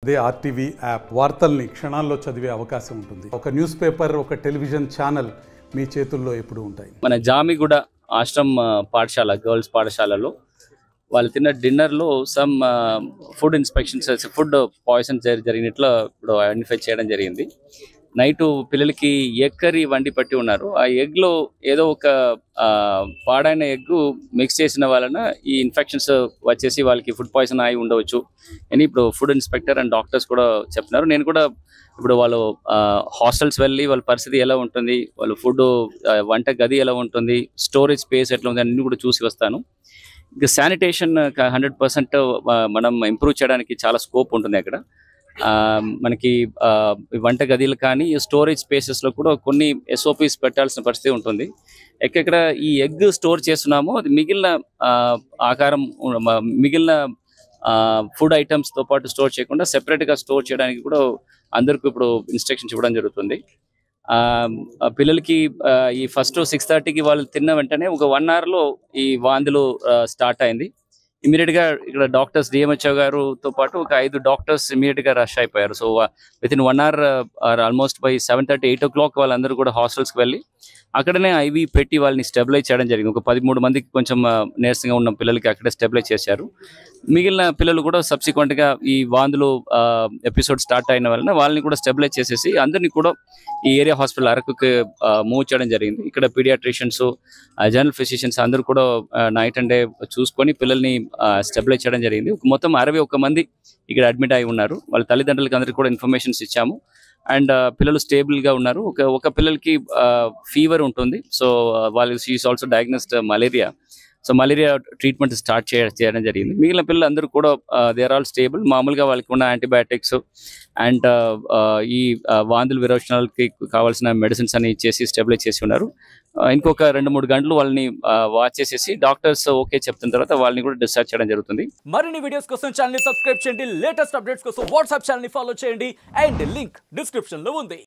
అదే RTV app వార్తల్ని క్షణాల్లో చదివే అవకాశం ఉంటుంది ఒక న్యూస్ పేపర్ ఒక టెలివిజన్ ఛానల్ మీ చేతుల్లో ఎప్పుడూ ఉంటాయి మన జామిగూడ ఆశ్రమ్ ఆ, పాఠశాల గర్ల్స్ పాఠశాలలో వాళ్ళు తిన్న డిన్నర్లో some food inspections food poison జరిగినట్లు ఇప్పుడు ఐడెంటిఫై చేయడం జరిగింది నైట్ పిల్లలకి ఎగ్ కర్రీ వండి పట్టి ఉన్నారు ఆ ఎగ్లో ఏదో ఒక ఆ, పాడైన ఎగ్ మిక్స్ చేసిన వలన ఈ ఇన్ఫెక్షన్స్ వచ్చేసి వాళ్ళకి ఫుడ్ పాయిజన్ అయి ఉండవచ్చు అని ఇప్పుడు ఫుడ్ ఇన్స్పెక్టర్ అండ్ డాక్టర్స్ కూడా చెప్తున్నారు నేను కూడా ఇప్పుడు వాళ్ళు హాస్టల్స్ వెళ్ళి వాళ్ళ పరిస్థితి ఎలా ఉంటుంది వాళ్ళు ఫుడ్ వంట గది ఎలా ఉంటుంది స్టోరేజ్ స్పేస్ ఎట్లా ఉంది అన్ని కూడా చూసి వస్తాను ఇంకా శానిటేషన్ హండ్రెడ్ పర్సెంట్ మనం ఇంప్రూవ్ చేయడానికి చాలా స్కోప్ ఉంటుంది అక్కడ ఆ, మనకి ఆ, ఈ వంట గదిలు కానీ స్టోరేజ్ స్పేసెస్లో కూడా కొన్ని ఎస్ఓపీస్ పెట్టాల్సిన పరిస్థితి ఉంటుంది ఎక్కడెక్కడ ఈ ఎగ్ స్టోర్ చేస్తున్నామో అది మిగిలిన ఆ, ఆకారం ఉన్న- మ- మిగిలిన ఫుడ్ ఐటమ్స్తో పాటు స్టోర్ చేయకుండా సెపరేట్గా స్టోర్ చేయడానికి కూడా అందరికీ ఇప్పుడు ఇన్స్ట్రక్షన్స్ ఇవ్వడం జరుగుతుంది ఆ, ఆ పిల్లలకి ఆ, ఈ ఫస్ట్ సిక్స్ థర్టీకి వాళ్ళు తిన్న వెంటనే ఒక వన్ అవర్లో ఈ వాంతులు స్టార్ట్ అయింది ఇమీడియట్ గా ఇక్కడ డాక్టర్స్ డిఎంహెచ్ఓ గారుతో పాటు ఒక ఐదు డాక్టర్స్ ఇమీడియట్ గా రష్ అయిపోయారు so within one hour almost by seven thirty eight o'clock వాళ్ళందరూ కూడా హాస్టల్స్ కి వెళ్ళి అక్కడనే ఐవి పెట్టి వాళ్ళని స్టెబిలైజ్ చేయడం జరిగింది ఒక పదమూడు మందికి కొంచెం నీరసంగా ఉన్న పిల్లలకి అక్కడే స్టెబిలైజ్ చేశారు మిగిలిన పిల్లలు కూడా సబ్సిక్వెంట్ గా ఈ వాందులు ఎపిసోడ్ స్టార్ట్ అయిన వలన వాళ్ళని కూడా స్టెబిలైజ్ చేసేసి అందరినీ కూడా ఈ ఏరియా హాస్పిటల్ అరకుకి మూవ్ చేయడం జరిగింది ఇక్కడ పీడియాట్రిషియన్స్ జనరల్ ఫిజిషియన్స్ అందరూ కూడా నైట్ అండ్ డే చూసుకొని పిల్లల్ని స్టెబిలైజ్ చేయడం జరిగింది ఒక మొత్తం అరవై ఒక్క మంది ఇక్కడ అడ్మిట్ అయి ఉన్నారు వాళ్ళ తల్లిదండ్రులకి అందరికీ కూడా ఇన్ఫర్మేషన్స్ ఇచ్చాము అండ్ పిల్లలు స్టేబుల్ గా ఉన్నారు ఒక ఒక పిల్లలకి ఫీవర్ ఉంటుంది సో వాళ్ళు she is also diagnosed malaria so malaria treatment start చేయడం జరిగింది మిగిలిన పిల్లలు అందరూ కూడా దే ఆర్ ఆల్ స్టేబుల్ మామూలుగా వాళ్ళకి ఉన్న యాంటీబయాటిక్స్ అండ్ ఈ ఆ, వాంతులు విరోచనాలకి కావాల్సిన మెడిసిన్స్ అని ఇచ్చేసి స్టెబిలైజ్ చేసి ఉన్నారు ఆ, ఇంకొక రెండు మూడు గంటలు వాళ్ళని వాచ్ చేసేసి డాక్టర్స్ ఓకే చెప్తున్న తర్వాత వాళ్ళని కూడా డిశ్చార్జ్ చేయడం జరుగుతుంది మరిన్ని వీడియోస్ కోసం ఛానల్ ని సబ్స్క్రైబ్ చేయండి లేటెస్ట్ అప్డేట్స్ కోసం వాట్సాప్ ఛానల్ ని ఫాలో చేయండి అండ్ లింక్ డిస్క్రిప్షన్ లో ఉంది